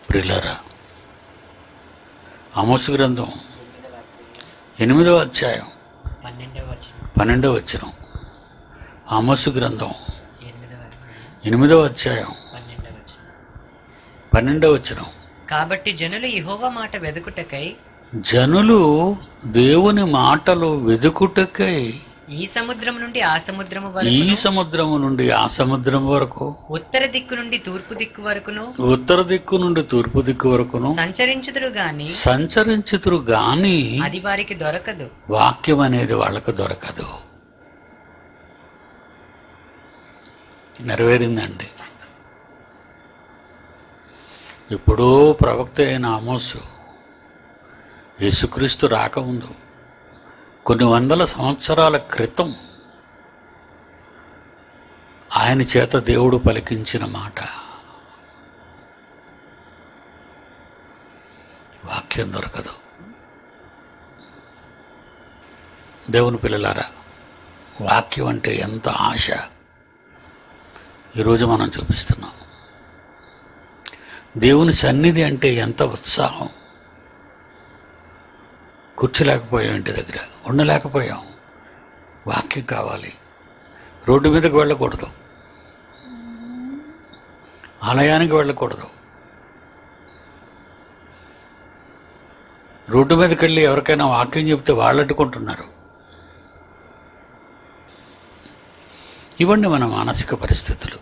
ప్రిలరా ఆమోసు గ్రంథం ఎనిమిదవ అధ్యాయం పన్నెండవ వచనం పన్నెండవ వచ్చిన ఆమోసు గ్రంథం ఎనిమిదవ అధ్యాయం ఎనిమిదవ అధ్యాయం పన్నెండవ వచనం పన్నెండవ వచ్చిన కాబట్టి జనులు యెహోవా మాట వెదుకుటకై జనులు దేవుని మాటలు వెదుకుటకై ఈ సముద్రం నుండి ఆ సముద్రము ఈ వరకు సముద్రము నుండి ఆ సముద్రం వరకు ఉత్తర దిక్కు నుండి తూర్పు దిక్కు వరకును ఉత్తర దిక్కు నుండి తూర్పు దిక్కు వరకును సంచరించుదురు గాని సంచరించుతురు గాని అది వారికి దొరకదు వాక్యం అనేది వాళ్ళకు దొరకదు నెరవేరిందండి ఎప్పుడో ప్రవక్త అయిన ఆమోసు యేసుక్రీస్తు రాకముందు కొన్ని వందల సంవత్సరాల క్రితం ఆయన చేత దేవుడు పలికించిన మాట వాక్యం దొరకదు దేవుని పిల్లలారా వాక్యం అంటే ఎంత ఆశ ఈరోజు మనం చూపిస్తున్నాం దేవుని సన్నిధి అంటే ఎంత ఉత్సాహం కూర్చోలేకపోయాం ఇంటి దగ్గర ఉండలేకపోయాం వాక్యం కావాలి రోడ్డు మీదకి వెళ్ళకూడదు ఆలయానికి వెళ్ళకూడదు రోడ్డు మీదకి వెళ్ళి ఎవరికైనా వాక్యం చెప్తే వాళ్ళు అడ్డుకుంటున్నారు ఇవన్నీ మన మానసిక పరిస్థితులు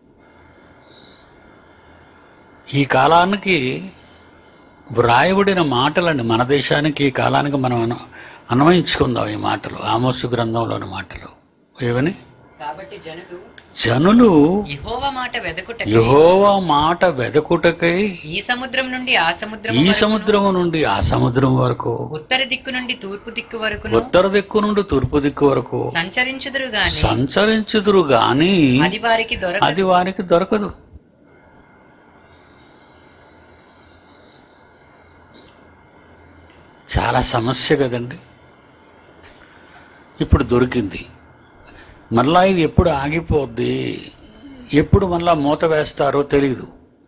ఈ కాలానికి వ్రాయబడిన మాటలండి మన దేశానికి ఈ కాలానికి మనం అను- అన్వయించుకుందాం ఈ మాటలు ఆమోసు గ్రంథంలోని మాటలు ఏవని కాబట్టి జనులు జనులు యెహోవా మాట వెదకుటకై యహోవా మాట వెదకుటకై ఈ సముద్రం నుండి ఆ సముద్రం ఈ సముద్రము నుండి ఆ సముద్రం వరకు ఉత్తర దిక్కు నుండి తూర్పు దిక్కు వరకును ఉత్తర దిక్కు నుండి తూర్పు దిక్కు వరకు సంచరించుదురు గాని సంచరించుదురు గాని అది వారికి దొరకదు అది వారికి దొరకదు చాలా సమస్య కదండి ఇప్పుడు దొరికింది మళ్ళా ఇది ఎప్పుడు ఆగిపోద్ది ఎప్పుడు మళ్ళా మూత వేస్తారో తెలియదు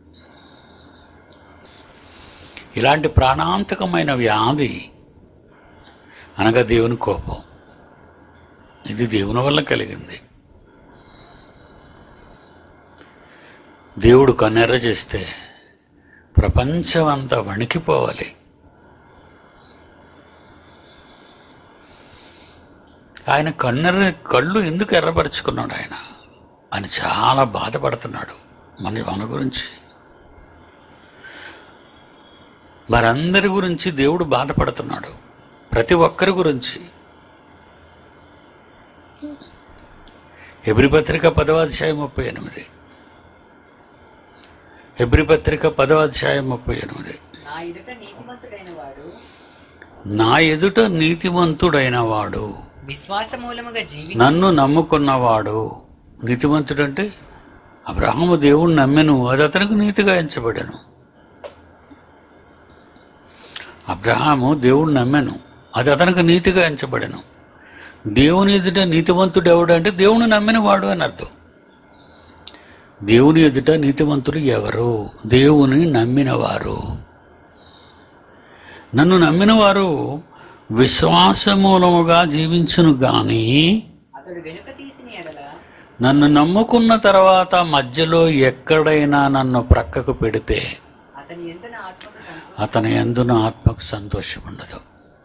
ఇలాంటి ప్రాణాంతకమైన వ్యాధి అనగా దేవుని కోపం ఇది దేవుని వల్ల కలిగింది దేవుడు కన్నెర్ర చేస్తే ప్రపంచం అంతా వణికిపోవాలి ఆయన కన్నెర్ర కళ్ళు ఎందుకు ఎర్రపరుచుకున్నాడు ఆయన ఆయన చాలా బాధపడుతున్నాడు మన మన గురించి మరందరి గురించి దేవుడు బాధపడుతున్నాడు ప్రతి ఒక్కరి గురించి హెబ్రి పత్రిక పదవ అధ్యాయం ముప్పై ఎనిమిది హెబ్రి పత్రిక పదవ అధ్యాయం ముప్పై ఎనిమిది నా ఎదుట నీతిమంతుడైన వాడు నా ఎదుట నీతిమంతుడైన వాడు విశ్వాస మూలముగా జీవి నన్ను నమ్ముకున్నవాడు నీతిమంతుడంటే అబ్రహము దేవుణ్ణి నమ్మెను అది అతనికి నీతిగా ఎంచబడెను అబ్రహాము దేవుణ్ణి నమ్మెను అది అతనికి నీతిగా ఎంచబడెను దేవుని ఎదుట నీతిమంతుడు ఎవడు అంటే దేవుని నమ్మిన వాడు అని అర్థం దేవుని ఎదుట నీతిమంతుడు ఎవరు దేవుని నమ్మినవారు నన్ను నమ్మినవారు విశ్వాసమూలముగా జీవించును గాని అతడు వెనుక తీసిన ఎడల నన్ను నమ్ముకున్న తర్వాత మధ్యలో ఎక్కడైనా నన్ను ప్రక్కకు పెడితే అతని ఎందున ఆత్మకు సంతోషం అతని ఎందున ఆత్మకు సంతోషం ఉండదు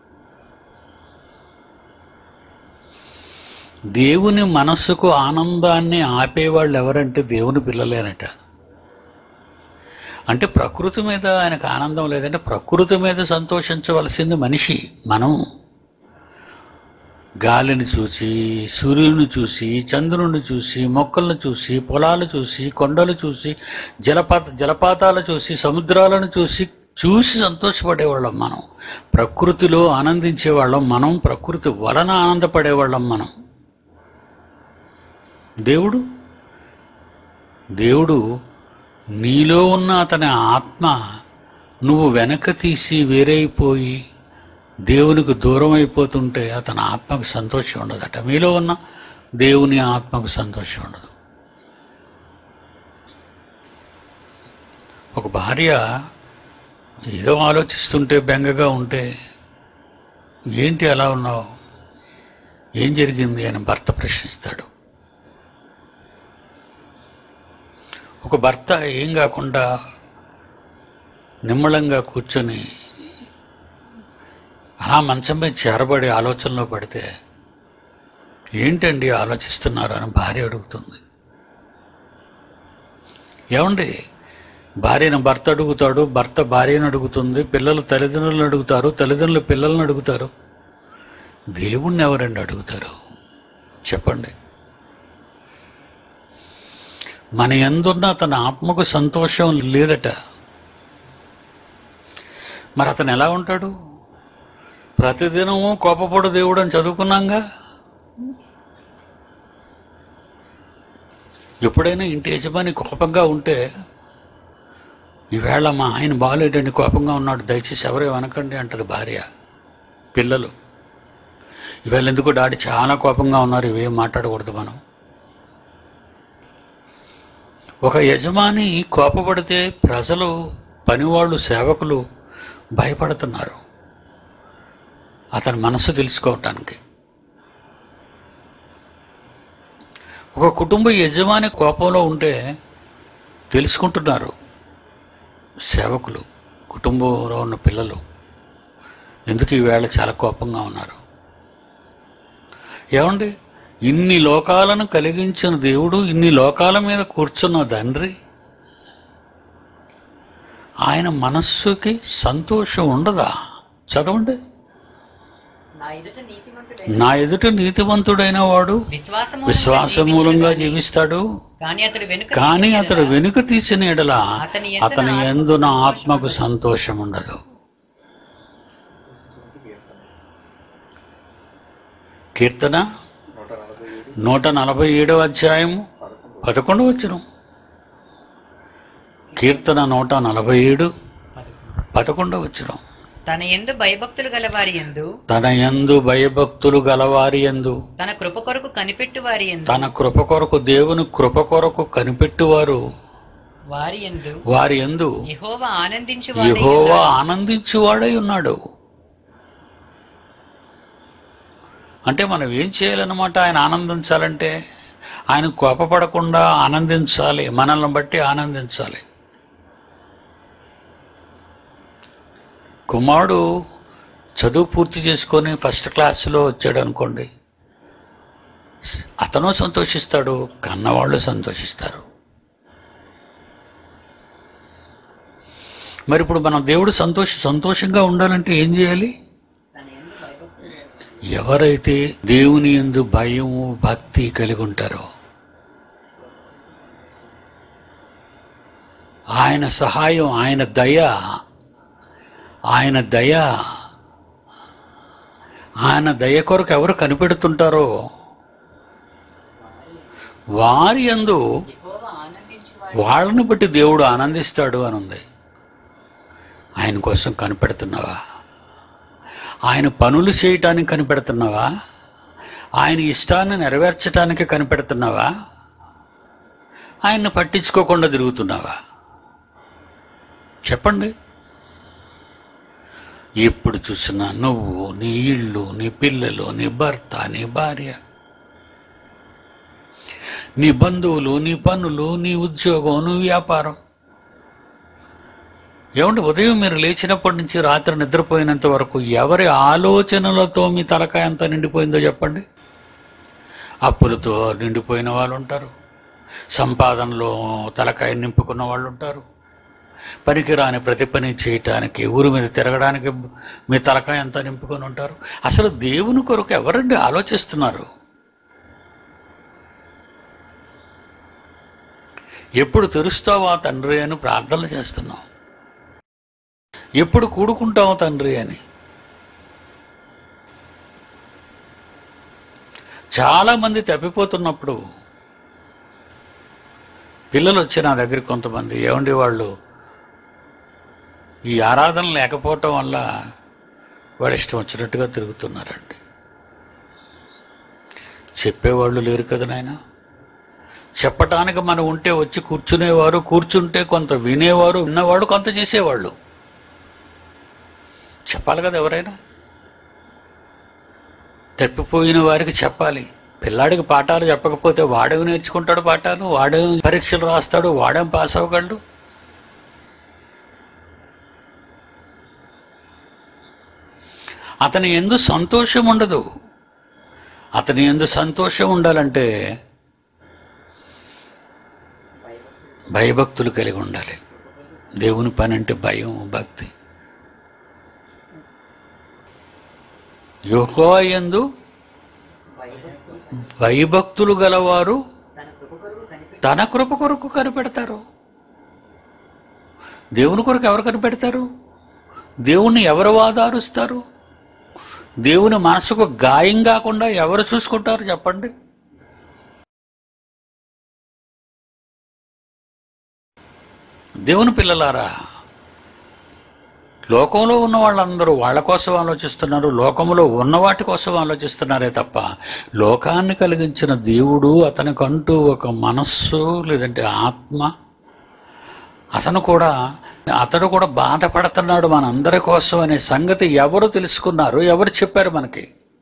దేవుని మనస్సుకు ఆనందాన్ని ఆపేవాళ్ళు ఎవరంటే దేవుని పిల్లలేనట అంటే ప్రకృతి మీద ఆయనకు ఆనందం లేదంటే ప్రకృతి మీద సంతోషించవలసింది మనిషి మనం గాలిని చూసి సూర్యుని చూసి చంద్రుని చూసి మొక్కలను చూసి పొలాలు చూసి కొండలు చూసి జలపాత జలపాతాలు చూసి సముద్రాలను చూసి చూసి సంతోషపడేవాళ్ళం మనం ప్రకృతిలో ఆనందించేవాళ్ళం మనం ప్రకృతి వలన ఆనందపడేవాళ్ళం మనం దేవుడు దేవుడు నీలో ఉన్న అతని ఆత్మ నువ్వు వెనక తీసి వేరైపోయి దేవునికి దూరం అయిపోతుంటే అతని ఆత్మకు సంతోషం ఉండదట మీలో ఉన్న దేవుని ఆత్మకు సంతోషం ఉండదు ఒక భార్య ఏదో ఆలోచిస్తుంటే బెంగగా ఉంటే ఏంటి అలా ఉన్నావు ఏం జరిగింది అని భర్త ప్రశ్నిస్తాడు ఒక భర్త ఏం కాకుండా నిమ్మళంగా కూర్చొని అలా మంచం మీద చేరబడి ఆలోచనలో పడితే ఏంటండి ఆలోచిస్తున్నారు అని భార్య అడుగుతుంది ఏమండి భార్యను భర్త అడుగుతాడు భర్త భార్యను అడుగుతుంది పిల్లలు తల్లిదండ్రులను అడుగుతారు తల్లిదండ్రులు పిల్లలను అడుగుతారు దేవుణ్ణి ఎవరండి అడుగుతారు చెప్పండి మన ఎందున్న అతని ఆత్మకు సంతోషం లేదట మరి అతను ఎలా ఉంటాడు ప్రతిదినము కోపపడు దేవుడు అని చదువుకున్నాంగా ఎప్పుడైనా ఇంటి యజమాని కోపంగా ఉంటే ఈవేళ మా ఆయన బాగాలేడండి కోపంగా ఉన్నాడు దయచేసి ఎవరు అనకండి అంటది భార్య పిల్లలు ఈవేళ ఎందుకు డాడీ చాలా కోపంగా ఉన్నారు ఇవేం మాట్లాడకూడదు మనం ఒక యజమాని కోపపడితే ప్రజలు పనివాళ్ళు సేవకులు భయపడుతున్నారు అతని మనసు తెలుసుకోవటానికి ఒక కుటుంబ యజమాని కోపంలో ఉంటే తెలుసుకుంటున్నారు సేవకులు కుటుంబంలో ఉన్న పిల్లలు ఎందుకు ఈవేళ చాలా కోపంగా ఉన్నారు ఏమండి ఇన్ని లోకాలను కలిగించిన దేవుడు ఇన్ని లోకాల మీద కూర్చున్న తండ్రి ఆయన మనస్సుకి సంతోషం ఉండదా చదవండి నా ఎదుట నీతిమంతుడై నా ఎదుట నీతివంతుడైన వాడు విశ్వాసము విశ్వాసమూలంగా జీవిస్తాడు కానీ అతడు వెనుక కానీ తీసిన అతడు ఎడల వెనుక తీసిన ఎడల అతని యందు అతని నా ఎందు నా ఆత్మకు ఆత్మకు సంతోషం ఉండదు కీర్తన నూట నలభై ఏడవ అధ్యాయము పదకొండు వచ్చిన కీర్తన నూట నలభై ఏడు పదకొండవ వచ్చిన తన ఎందు భయభక్తులు గలవారి ఎందు తన యందు భయభక్తులు గలవారి యందు తన కృప కొరకు కనిపెట్టు వారి ఎందు తన కృప కొరకు దేవుని కృప కొరకు కనిపెట్టువారు వారి ఎందు వారి యందు యెహోవా ఆనందించు యెహోవా ఆనందించువాడై ఉన్నాడు అంటే మనం ఏం చేయాలన్నమాట ఆయన ఆనందించాలంటే ఆయన కోపపడకుండా ఆనందించాలి మనల్ని బట్టి ఆనందించాలి కుమారుడు చదువు పూర్తి చేసుకొని ఫస్ట్ క్లాస్లో వచ్చాడు అనుకోండి అతను సంతోషిస్తాడు కన్నవాళ్ళు సంతోషిస్తారు మరి ఇప్పుడు మనం దేవుడు సంతోష సంతోషంగా ఉండాలంటే ఏం చేయాలి ఎవరైతే దేవుని ఎందు భయము భక్తి కలిగి ఉంటారో ఆయన సహాయం ఆయన దయ ఆయన దయ ఆయన దయ కొరకు ఎవరు కనిపెడుతుంటారో వారి యందు యెహోవా ఆనందించు వాళ్ళని బట్టి దేవుడు ఆనందిస్తాడు అని ఉంది ఆయన కోసం కనిపెడుతున్నావా ఆయన పనులు చేయటానికి కనిపెడుతున్నావా ఆయన ఇష్టాన్ని నెరవేర్చడానికి కనిపెడుతున్నావా ఆయన్ని పట్టించుకోకుండా తిరుగుతున్నావా చెప్పండి ఎప్పుడు చూసినా నువ్వు నీ ఇల్లు నీ పిల్లలు నీ భర్త నీ భార్య నీ బంధువులు నీ పనులు నీ ఉద్యోగం నీ వ్యాపారం ఏమంటే ఉదయం మీరు లేచినప్పటి నుంచి రాత్రి నిద్రపోయినంత వరకు ఎవరి ఆలోచనలతో మీ తలకాయ అంతా నిండిపోయిందో చెప్పండి అప్పులతో నిండిపోయిన వాళ్ళు ఉంటారు సంపాదనలో తలకాయ నింపుకున్న వాళ్ళు ఉంటారు పనికిరాని ప్రతి పని చేయటానికి ఊరి మీద తిరగడానికి మీ తలకాయ అంతా నింపుకొని ఉంటారు అసలు దేవుని కొరకు ఎవరండి ఆలోచిస్తున్నారు ఎప్పుడు తెరుస్తావా తండ్రి అని ప్రార్థనలు చేస్తున్నాం ఎప్పుడు కూడుకుంటావు తండ్రి అని చాలామంది తప్పిపోతున్నప్పుడు పిల్లలు వచ్చి నా దగ్గరికి కొంతమంది ఏమండి వాళ్ళు ఈ ఆరాధన లేకపోవటం వల్ల వాళ్ళు ఇష్టం వచ్చినట్టుగా తిరుగుతున్నారండి చెప్పేవాళ్ళు లేరు కదా నాయన చెప్పటానికి మనం ఉంటే వచ్చి కూర్చునేవారు కూర్చుంటే కొంత వినేవారు విన్నవాడు కొంత చేసేవాళ్ళు చెప్పాలి కదా ఎవరైనా తప్పిపోయిన వారికి చెప్పాలి పిల్లాడికి పాఠాలు చెప్పకపోతే వాడేం నేర్చుకుంటాడు పాఠాలు వాడేం పరీక్షలు రాస్తాడు వాడేం పాస్ అవ్వగలడు అతని ఎందు సంతోషం ఉండదు అతని ఎందు సంతోషం ఉండాలంటే భయభక్తులు కలిగి ఉండాలి దేవుని పని అంటే భయం భక్తి యోహో ఎందు భయభక్తులు గలవారు తన కృప కొరకు కనిపెడతారు దేవుని కొరకు ఎవరు కనిపెడతారు దేవుణ్ణి ఎవరు వాదారుస్తారు దేవుని మనసుకు గాయం కాకుండా ఎవరు చూసుకుంటారు చెప్పండి దేవుని పిల్లలారా లోకంలో ఉన్న వాళ్ళందరూ వాళ్ళ కోసం ఆలోచిస్తున్నారు లోకంలో ఉన్న వాటి కోసం ఆలోచిస్తున్నారే తప్ప లోకాన్ని కలిగించిన దేవుడు అతనికంటూ ఒక మనస్సు లేదంటే ఆత్మ అతను కూడా అతడు కూడా బాధపడుతున్నాడు మనందరి కోసం అనే సంగతి ఎవరు తెలుసుకున్నారు ఎవరు చెప్పారు మనకి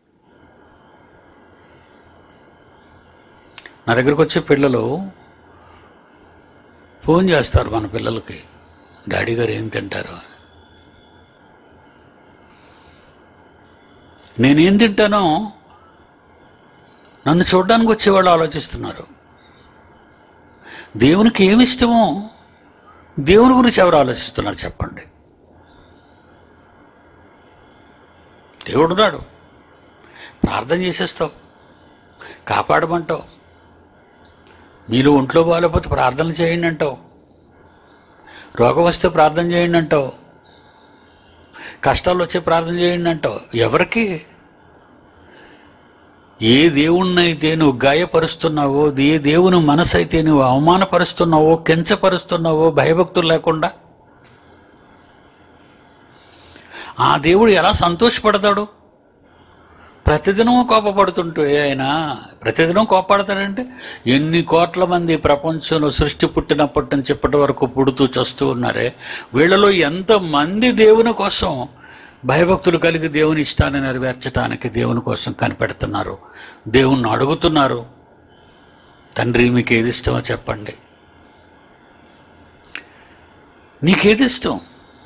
నా దగ్గరకు వచ్చే పిల్లలు ఫోన్ చేస్తారు మన పిల్లలకి డాడీ గారు ఏం తింటారు అని నేనేం తింటానో నన్ను చూడడానికి వచ్చేవాళ్ళు ఆలోచిస్తున్నారు దేవునికి ఏమి ఇష్టమో దేవుని గురించి ఎవరు ఆలోచిస్తున్నారు చెప్పండి దేవుడున్నాడు ప్రార్థన చేసేస్తావు కాపాడమంటావు మీరు ఒంట్లో బాగాలేకపోతే ప్రార్థన చేయండి అంటావు రోగం వస్తే ప్రార్థన చేయండి అంటావు కష్టాలు వచ్చే ప్రార్థన చేయండి అంటావు ఎవరికి ఏ దేవుణ్ణైతే నువ్వు గాయపరుస్తున్నావో ఏ దేవుని మనసు అయితే నువ్వు అవమానపరుస్తున్నావో కించపరుస్తున్నావో భయభక్తులు లేకుండా ఆ దేవుడు ఎలా సంతోషపడతాడు ప్రతిదినం కోపపడుతుంటే ఆయన ప్రతిదినం కోపపడతాడంటే ఎన్ని కోట్ల మంది ప్రపంచంలో సృష్టి పుట్టినప్పటి నుంచి ఇప్పటి వరకు పుడుతూ చస్తూ ఉన్నారే వీళ్ళలో ఎంతమంది దేవుని కోసం భయభక్తులు కలిగి దేవుని ఇష్టాన్ని నెరవేర్చడానికి దేవుని కోసం కనిపెడుతున్నారు దేవుణ్ణి అడుగుతున్నారు తండ్రి మీకు ఏది ఇష్టమో చెప్పండి నీకేది ఇష్టం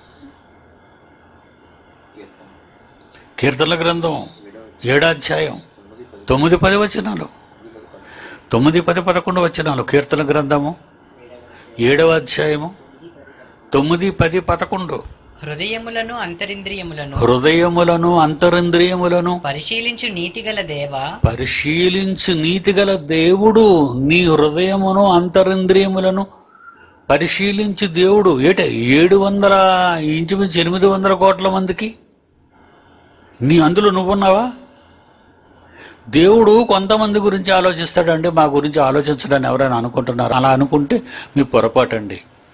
కీర్తనల గ్రంథం ఏడాధ్యాయం తొమ్మిది పది వచనాలు తొమ్మిది పది పదకొండు వచనాలు కీర్తన గ్రంథము ఏడవ అధ్యాయము తొమ్మిది పది పదకొండు హృదయములను అంతరింద్రియములను హృదయములను అంతరింద్రియములను పరిశీలించు నీతిగల దేవా పరిశీలించు నీతిగల దేవుడు నీ హృదయమును అంతరింద్రియములను పరిశీలించి దేవుడు ఏట ఏడు వందల ఇంచుమించు ఎనిమిది వందల కోట్ల మందికి నీ అందులో నువ్వున్నావా దేవుడు కొంతమంది గురించి ఆలోచిస్తాడండి మా గురించి ఆలోచించడానికి ఎవరైనా అనుకుంటున్నారు అలా అనుకుంటే మీ పొరపాటు అండి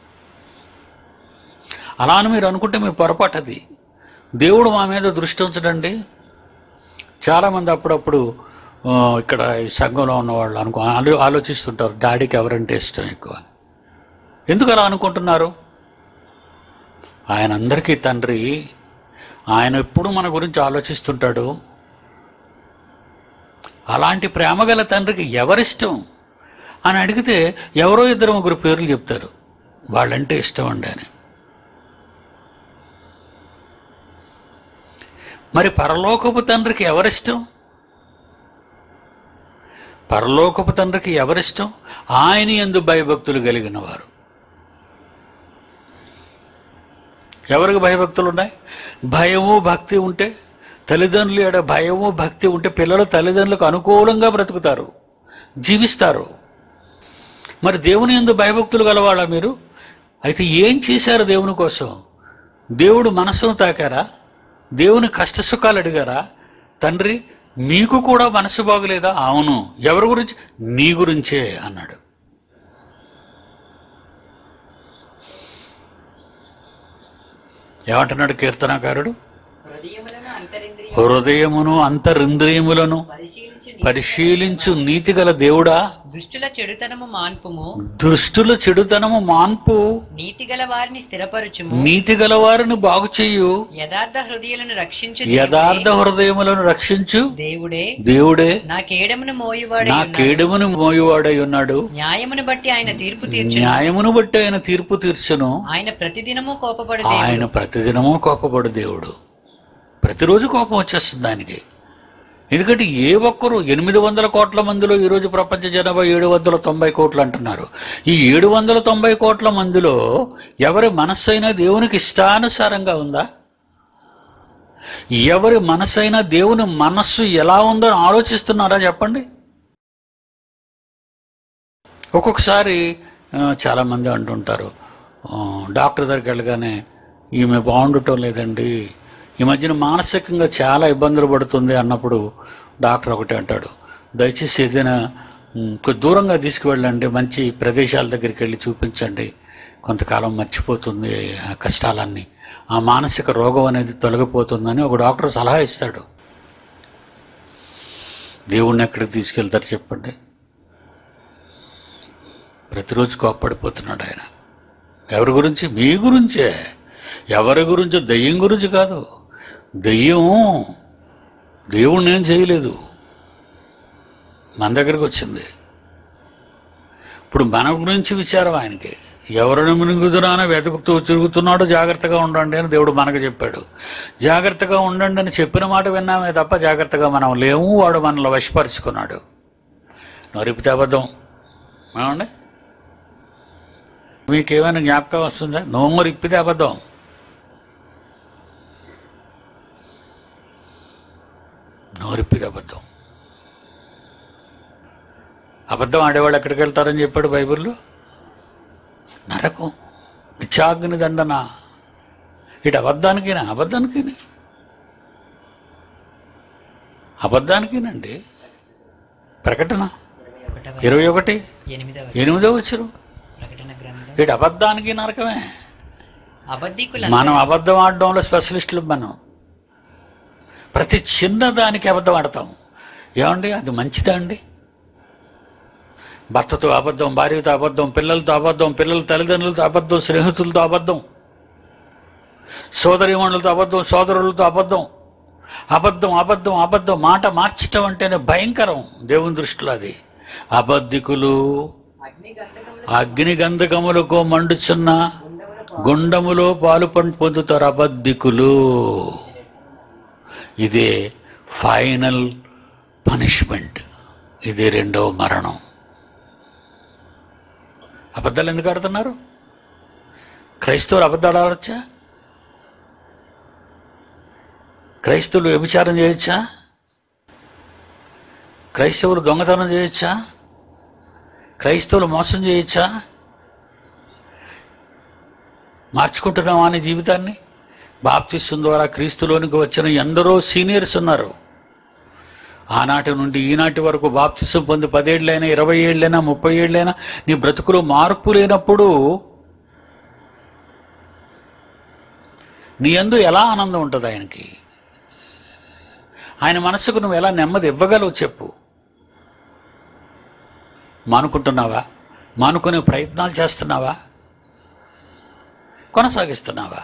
అలా అని మీరు అనుకుంటే మీ పొరపాటు అది దేవుడు మా మీద దృష్టి ఉంచడండి చాలామంది అప్పుడప్పుడు ఆ, ఇక్కడ ఈ సంఘంలో ఉన్న వాళ్ళు అనుకో ఆలో- ఆలోచిస్తుంటారు డాడీకి ఎవరంటే ఇష్టం ఎక్కువ అని. ఎందుకు అలా అనుకుంటున్నారు ఆయన అందరికీ తండ్రి ఆయన ఎప్పుడు మన గురించి ఆలోచిస్తుంటాడు అలాంటి ప్రేమగల తండ్రికి ఎవరిష్టం అని అడిగితే ఎవరో ఇద్దరు ముగ్గురు పేర్లు చెప్తారు వాళ్ళంటే ఇష్టం అండి అని మరి పరలోకపు తండ్రికి ఎవరిష్టం పరలోకపు తండ్రికి ఎవరిష్టం ఆయన ఎందు భయభక్తులు కలిగిన వారు ఎవరికి భయభక్తులు ఉన్నాయి భయము భక్తి ఉంటే తల్లిదండ్రులు ఎడ భయము భక్తి ఉంటే పిల్లలు తల్లిదండ్రులకు అనుకూలంగా బ్రతుకుతారు జీవిస్తారు మరి దేవుని ఎందు భయభక్తులు గలవాళ్ళ మీరు అయితే ఏం చేశారు దేవుని కోసం దేవుడు మనసును తాకారా దేవుని కష్ట సుఖాలు అడిగారా తండ్రి మీకు కూడా మనసు బాగులేదా అవును ఎవరి గురించి నీ గురించే అన్నాడు ఏమంటున్నాడు కీర్తనాకారుడు హృదయములను అంతరింద్రియ హృదయమును అంతరింద్రియములను పరిశీలించు పరిశీలించు నీతిగల దేవుడా దుష్టుల చెడుతనము మాన్పుము దుష్టుల చెడుతనము మాన్పు నీతిగల వారిని స్థిరపరచుము నీతిగల వారిని బాగు చెయ్యు యథార్థ హృదయులను రక్షించు యథార్థ హృదయములను రక్షించు దేవుడే దేవుడే నా కేడమును మోయువాడే నా కేడుమును మోయువాడై ఉన్నాడు న్యాయమును బట్టి ఆయన తీర్పు తీర్చు న్యాయమును బట్టి ఆయన తీర్పు తీర్చును ఆయన ప్రతిదినము కోపపడు ఆయన ప్రతిదినము కోపపడు దేవుడు ప్రతిరోజు కోపం వచ్చేస్తుంది ఆయనకి ఎందుకంటే ఏ ఒక్కరు ఎనిమిది వందల కోట్ల మందిలో ఈరోజు ప్రపంచ జనాభా ఏడు వందల తొంభై కోట్లు అంటున్నారు ఈ ఏడు వందల తొంభై కోట్ల మందిలో ఎవరి మనస్సైనా దేవునికి ఇష్టానుసారంగా ఉందా ఎవరి మనస్సైనా దేవుని మనస్సు ఎలా ఉందో ఆలోచిస్తున్నారా చెప్పండి ఒక్కొక్కసారి ఆ, చాలామంది అంటుంటారు ఆ, డాక్టర్ దగ్గరికి వెళ్ళగానే ఈమె బాగుండటం లేదండి ఈ మధ్యన మానసికంగా చాలా ఇబ్బందులు పడుతుంది అన్నప్పుడు డాక్టర్ ఒకటి అంటాడు దయచేసి ఏదైనా ఉమ్, కొద్ది దూరంగా తీసుకువెళ్ళండి మంచి ప్రదేశాల దగ్గరికి వెళ్ళి చూపించండి కొంతకాలం మర్చిపోతుంది ఆ కష్టాలన్నీ ఆ మానసిక రోగం అనేది తొలగిపోతుందని ఒక డాక్టర్ సలహా ఇస్తాడు దేవుణ్ణి ఎక్కడికి తీసుకెళ్తారు చెప్పండి ప్రతిరోజు కోప్పడిపోతున్నాడు ఆయన ఎవరి గురించి మీ గురించే ఎవరి గురించి దెయ్యం గురించి కాదు దెయ్యం దేవుణ్ణి ఏం చేయలేదు మన దగ్గరికి వచ్చింది ఇప్పుడు మన గురించి విచారం ఆయనకి ఎవరిని మినుగుదురాన వెతుకుతూ తిరుగుతున్నాడో జాగ్రత్తగా ఉండండి అని దేవుడు మనకు చెప్పాడు జాగ్రత్తగా ఉండండి అని చెప్పిన మాట విన్నామే తప్ప జాగ్రత్తగా మనం లేము వాడు మనల్ని వశపరుచుకున్నాడు నొరిపితే అబద్ధం ఏమండి మీకేమైనా జ్ఞాపకం వస్తుందా నోము ఇప్పితే అబద్ధం నోరిప్పితే అబద్ధం అబద్ధం ఆడేవాళ్ళు ఎక్కడికి వెళ్తారని చెప్పాడు బైబిల్లో నరకం నిత్యాగ్ని దండన ఇటు అబద్ధానికినా అబద్ధానికినా అబద్ధానికినండి ప్రకటన ఒకటవ ఇరవై ఒకటి ఎనిమిదవ ఎనిమిదో వచ్చరు ప్రకటన గ్రంథం ఇటు అబద్ధానికి నరకమే అబద్ధికుల మనం అబద్ధం ఆడడంలో స్పెషలిస్టులు మనం ప్రతి చిన్న దానికి అబద్ధం ఆడతాం ఏమండి అది మంచిదా అండి భర్తతో అబద్ధం భార్యతో అబద్ధం పిల్లలతో అబద్ధం పిల్లల తల్లిదండ్రులతో అబద్ధం స్నేహితులతో అబద్ధం సోదరిమణులతో అబద్ధం సోదరులతో అబద్ధం అబద్ధం అబద్ధం అబద్ధం మాట మార్చటం అంటేనే భయంకరం దేవుని దృష్టిలో అది అబద్ధికులు అగ్ని గంధకములకు మండుచున్న గుండములో పాలు పం- పొందుతారు అబద్ధికులు ఇదే ఫైనల్ పనిష్మెంట్ ఇది రెండవ మరణం అబద్ధాలు ఎందుకు ఆడుతున్నారు క్రైస్తవులు అబద్ధాలు ఆడవచ్చా క్రైస్తవులు వ్యభిచారం చేయొచ్చా క్రైస్తవులు దొంగతనం చేయొచ్చా క్రైస్తవులు మోసం చేయొచ్చా మార్చుకుంటున్నామా అనే జీవితాన్ని బాప్తిస్తం ద్వారా క్రీస్తులోనికి వచ్చిన ఎందరో సీనియర్స్ ఉన్నారు ఆనాటి నుండి ఈనాటి వరకు బాప్తిసం పొంది పదేళ్ళైనా ఇరవై ఏళ్ళైనా ముప్పై ఏళ్ళైనా నీ బ్రతుకులో మార్పు లేనప్పుడు నీ యందు ఎలా ఆనందం ఉంటుంది ఆయనకి ఆయన మనస్సుకు నువ్వు ఎలా నెమ్మది ఇవ్వగలవు చెప్పు మానుకుంటున్నావా మానుకునే ప్రయత్నాలు చేస్తున్నావా కొనసాగిస్తున్నావా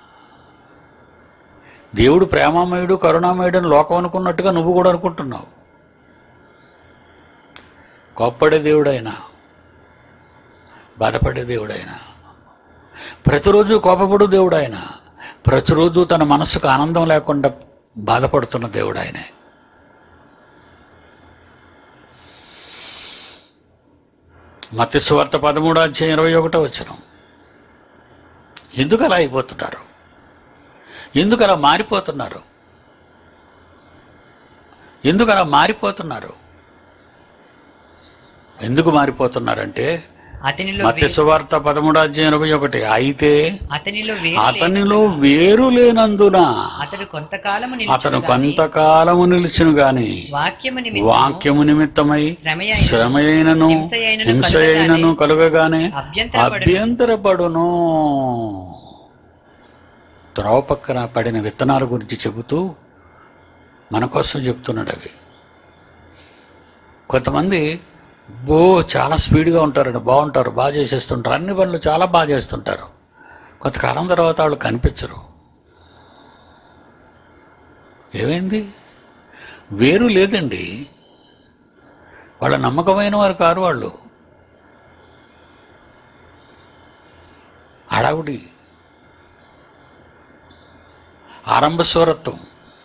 దేవుడు ప్రేమామయుడు కరుణామయుడు అని లోకం అనుకున్నట్టుగా నువ్వు కూడా అనుకుంటున్నావు కోప్పడే దేవుడైనా బాధపడే దేవుడైనా ప్రతిరోజు కోపపడు దేవుడైనా ప్రతిరోజు తన మనస్సుకు ఆనందం లేకుండా బాధపడుతున్న దేవుడు ఆయనే మత్తి సువార్త పదమూడు అధ్యాయం ఇరవై ఒకటో వచ్చిన ఎందుకు అలా అయిపోతున్నారు ఎందుకు అలా మారిపోతున్నారు ఎందుకు అలా మారిపోతున్నారు ఎందుకు మారిపోతున్నారంటే అతనిలో మత్స్య సువార్త పదమూడు అధ్యాయం ఇరవై ఒకటి అయితే అతనిలో వేరు అతనిలో వేరు లేనందున అతడు కొంతకాలము అతను నిలిచి కొంతకాలము నిలిచును గాని వాక్యము నిమిత్తం వాక్యము నిమిత్తమై శ్రమయైన శ్రమయైనను హింసయైనను హింసయైనను కలుగగానే అభ్యంతరపడు అభ్యంతరపడును త్రోవ పక్కన పడిన విత్తనాల గురించి చెబుతూ మన కోసం చెప్తున్నాడు అవి కొంతమంది బో చాలా స్పీడ్గా ఉంటారండి బాగుంటారు బాగా చేసేస్తుంటారు అన్ని పనులు చాలా బాగా చేస్తుంటారు కొంతకాలం తర్వాత వాళ్ళు కనిపించరు ఏమైంది వేరు లేదండి వాళ్ళ నమ్మకమైన వారు కారు వాళ్ళు హడావుడి ఆరంభస్వరత్వం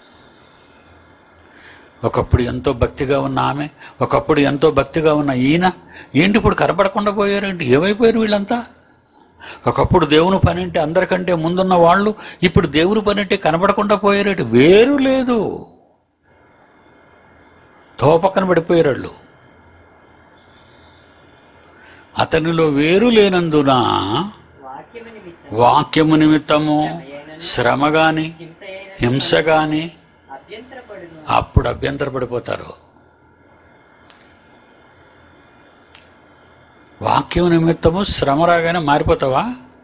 ఒకప్పుడు ఎంతో భక్తిగా ఉన్న ఆమె ఒకప్పుడు ఎంతో భక్తిగా ఉన్న ఈయన ఏంటి ఇప్పుడు కనపడకుండా పోయారేంటి ఏమైపోయారు వీళ్ళంతా ఒకప్పుడు దేవుని పని అంటే అందరికంటే ముందున్న వాళ్ళు ఇప్పుడు దేవుని పని అంటే కనపడకుండా పోయారేంటి వేరు లేదు తోపక్కన పడిపోయారు వాళ్ళు అతనిలో వేరు లేనందున వాక్యము నిమిత్తం వాక్యము నిమిత్తము శ్రమ గాని హింస అయిన హింస గాని అభ్యంతరపడును అప్పుడు అభ్యంతర పడిపోతారు వాక్యం నిమిత్తము శ్రమ రాగానే మారిపోతావా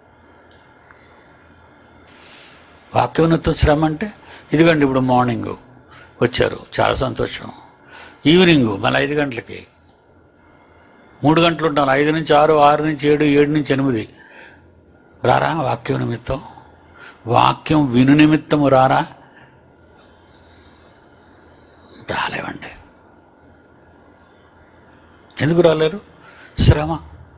వాక్యం నిమిత్తం శ్రమ అంటే ఇదిగండి ఇప్పుడు మార్నింగ్ వచ్చారు చాలా సంతోషం ఈవినింగ్ మళ్ళీ ఐదు గంటలకి మూడు గంటలు ఉంటాను ఐదు నుంచి ఆరు ఆరు నుంచి ఏడు ఏడు నుంచి ఎనిమిది రారా వాక్యం నిమిత్తం వాక్యం విను నిమిత్తము రారా రాలేవండి ఎందుకు రాలేరు శ్రమ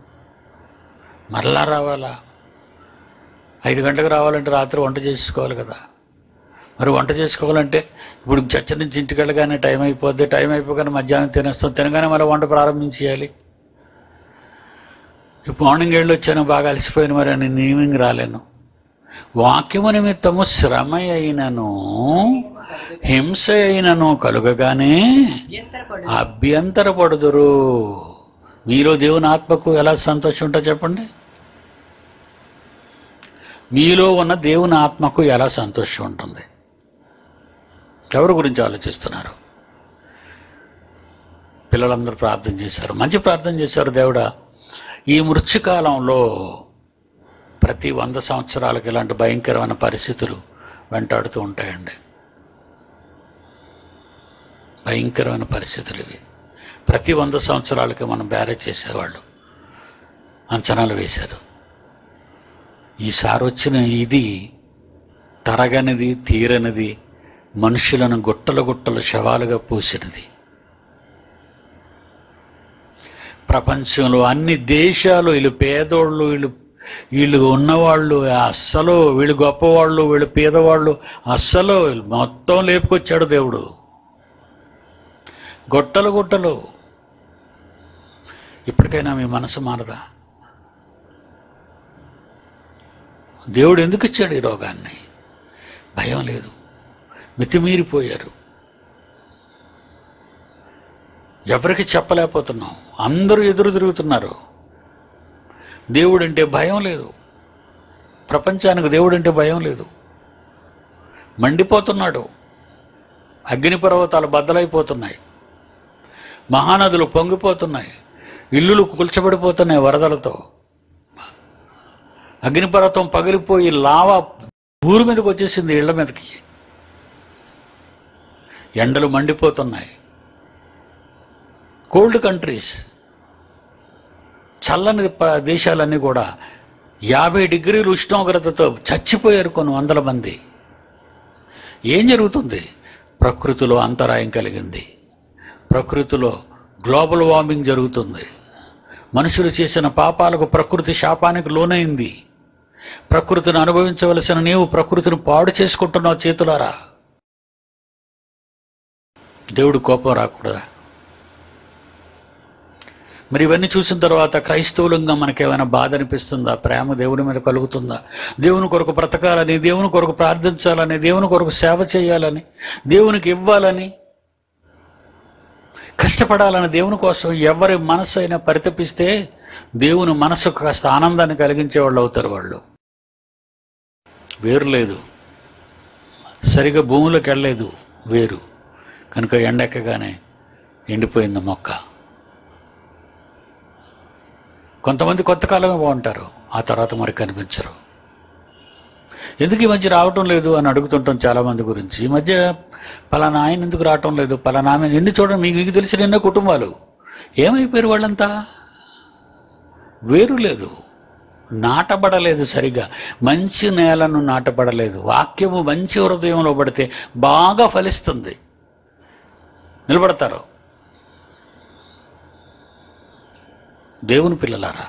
మరలా రావాలా ఐదు గంటలకు రావాలంటే రాత్రి వంట చేసుకోవాలి కదా మరి వంట చేసుకోవాలంటే ఇప్పుడు చర్చ నుంచి ఇంటికి వెళ్ళగానే టైం అయిపోద్ది టైం అయిపోగానే మధ్యాహ్నం తినేస్తాం తినగానే మళ్ళీ వంట ప్రారంభించేయాలి ఇప్పుడు మార్నింగ్ వెళ్ళి వచ్చాను బాగా అలసిపోయాను మరి నేను ఈవినింగ్ రాలేను వాక్యము నిమిత్తము శ్రమ అయినను హింస అయినను కలుగగానే అభ్యంతరపడు అభ్యంతరపడుదురు మీలో దేవుని ఆత్మకు ఎలా సంతోషం ఉంటుందో చెప్పండి మీలో ఉన్న దేవుని ఆత్మకు ఎలా సంతోషం ఉంటుంది ఎవరి గురించి ఆలోచిస్తున్నారు పిల్లలందరూ ప్రార్థన చేశారు మంచి ప్రార్థన చేశారు దేవుడా ఈ మృత్యుకాలంలో ప్రతి వంద సంవత్సరాలకు ఇలాంటి భయంకరమైన పరిస్థితులు వెంటాడుతూ ఉంటాయండి భయంకరమైన పరిస్థితులు ఇవి ప్రతి వంద సంవత్సరాలకి మనం బ్యారేజ్ చేసేవాళ్ళు అంచనాలు వేశారు ఈసారి వచ్చిన ఇది తరగనిది తీరనిది మనుషులను గుట్టల గుట్టల శవాలుగా పూసినది ప్రపంచంలో అన్ని దేశాలు వీళ్ళు పేదోళ్ళు వీళ్ళు వీళ్ళు ఉన్నవాళ్ళు అస్సలు వీళ్ళు గొప్పవాళ్ళు వీళ్ళు పేదవాళ్ళు అస్సలు మొత్తం లేపుకొచ్చాడు దేవుడు గొట్టలు గుట్టలు ఇప్పటికైనా మీ మనసు మారదా దేవుడు ఎందుకు ఇచ్చాడు ఈ రోగాన్ని భయం లేదు మితిమీరిపోయారు ఎవరికి చెప్పలేకపోతున్నాం అందరూ ఎదురు తిరుగుతున్నారు దేవుడంటే భయం లేదు ప్రపంచానికి దేవుడంటే భయం లేదు మండిపోతున్నాడు అగ్నిపర్వతాలు బద్దలైపోతున్నాయి మహానదులు పొంగిపోతున్నాయి ఇల్లులు కూల్చబడిపోతున్నాయి వరదలతో అగ్నిపర్వతం పగిలిపోయి లావా ఊరు మీదకి వచ్చేసింది ఇళ్ల మీదకి ఎండలు మండిపోతున్నాయి కోల్డ్ కంట్రీస్ చల్లని ప- దేశాలన్నీ కూడా యాభై డిగ్రీలు ఉష్ణోగ్రతతో చచ్చిపోయారు కొన్ని వందల మంది ఏం జరుగుతుంది ప్రకృతిలో అంతరాయం కలిగింది ప్రకృతిలో గ్లోబల్ వార్మింగ్ జరుగుతుంది మనుషులు చేసిన పాపాలకు ప్రకృతి శాపానికి లోనైంది ప్రకృతిని అనుభవించవలసిన నీవు ప్రకృతిని పాడు చేసుకుంటున్నావు చేతులారా దేవుడు కోపం రాకూడదా మరి ఇవన్నీ చూసిన తర్వాత క్రైస్తవులంగా మనకేమైనా బాధ అనిపిస్తుందా ప్రేమ దేవుని మీద కలుగుతుందా దేవుని కొరకు బ్రతకాలని దేవుని కొరకు ప్రార్థించాలని దేవుని కొరకు సేవ చేయాలని దేవునికి ఇవ్వాలని కష్టపడాలని దేవుని కోసం ఎవరి మనసు అయినా పరితపిస్తే దేవుని మనసుకు కాస్త ఆనందాన్ని కలిగించే వాళ్ళు అవుతారు వాళ్ళు వేరు లేదు సరిగా భూమిలోకి వెళ్ళలేదు వేరు కనుక ఎండెక్కగానే ఎండిపోయింది మొక్క కొంతమంది కొంతకాలమే బాగుంటారు ఆ తర్వాత మరి కనిపించరు ఎందుకు ఈ మధ్య రావటం లేదు అని అడుగుతుంటాం చాలా మంది గురించి ఈ మధ్య పలానా ఆయన ఎందుకు రావటం లేదు పలానా ఆమె ఎన్ని చూడండి మీకు మీకు తెలిసిన ఎన్నో కుటుంబాలు ఏమైపోయారు వాళ్ళంతా వేరు లేదు నాటబడలేదు సరిగా మంచి నేలను నాటబడలేదు వాక్యము మంచి హృదయంలో పడితే బాగా ఫలిస్తుంది నిలబడతారు దేవుని పిల్లలారా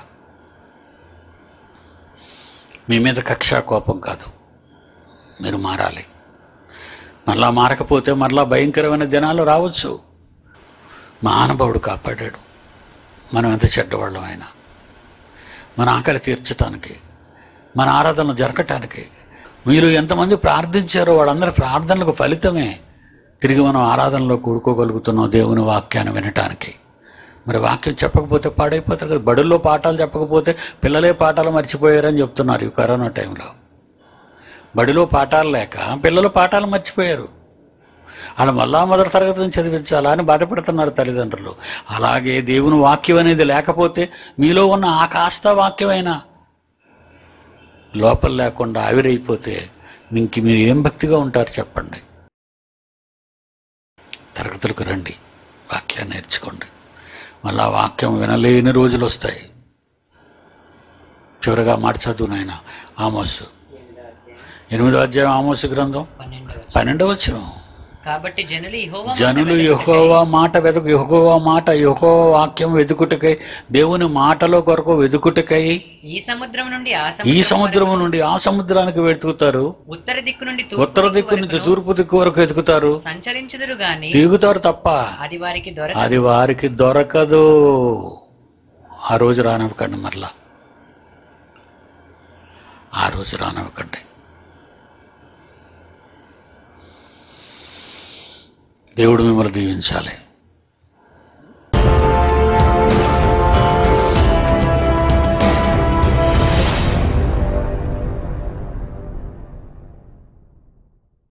మీ మీద కక్ష కోపం కాదు మీరు మారాలి మరలా మారకపోతే మరలా భయంకరమైన దినాలు రావచ్చు మహానుభావుడు కాపాడాడు మనం ఎంత చెడ్డవాళ్ళం అయినా మన ఆకలి తీర్చటానికి మన ఆరాధనలు జరగటానికి మీరు ఎంతమంది ప్రార్థించారో వాళ్ళందరి ప్రార్థనలకు ఫలితమే తిరిగి మనం ఆరాధనలో కూడుకోగలుగుతున్నాం దేవుని వాక్యాన్ని వినటానికి మరి వాక్యం చెప్పకపోతే పాడైపోతారు కదా బడుల్లో పాఠాలు చెప్పకపోతే పిల్లలే పాఠాలు మర్చిపోయారని చెప్తున్నారు ఈ కరోనా టైంలో బడిలో పాఠాలు లేక పిల్లలు పాఠాలు మర్చిపోయారు అలా మళ్ళా మొదటి తరగతి నుంచి చదివించాలా అని బాధపడుతున్నారు తల్లిదండ్రులు అలాగే దేవుని వాక్యం అనేది లేకపోతే మీలో ఉన్న ఆ కాస్త వాక్యమైనా లోపల లేకుండా ఆవిరైపోతే ఇంక మీరు ఏం భక్తిగా ఉంటారు చెప్పండి తరగతులకు రండి వాక్యాన్ని నేర్చుకోండి మళ్ళా వాక్యం వినలేని రోజులు వస్తాయి చివరిగా మాట చదువు నాయన ఆమోసు ఎనిమిదో అధ్యాయం ఆమోసు గ్రంథం పన్నెండవ పన్నెండవ వచ్చిన కాబట్టి జనులు యెహోవా జనులు యెహోవా మాట వెతుకు యెహోవా మాట యెహోవా వాక్యం వెతుకుటకై దేవుని మాటలో కొరకు వెతుకుటకై ఈ సముద్రం నుండి ఆ ఈ సముద్రం సముద్రము నుండి ఆ సముద్రానికి వెతుకుతారు ఉత్తర దిక్కు నుండి ఉత్తర దిక్కు నుంచి తూర్పు దిక్కు వరకు వెతుకుతారు సంచరించుదురు గాని తిరుగుతారు తప్ప అది వారికి దొరక అది వారికి దొరకదు ఆ రోజు రానివ్వకండి మరలా ఆ రోజు రానివ్వకండి దేవుడు మిమ్మల్ని దీవించాలి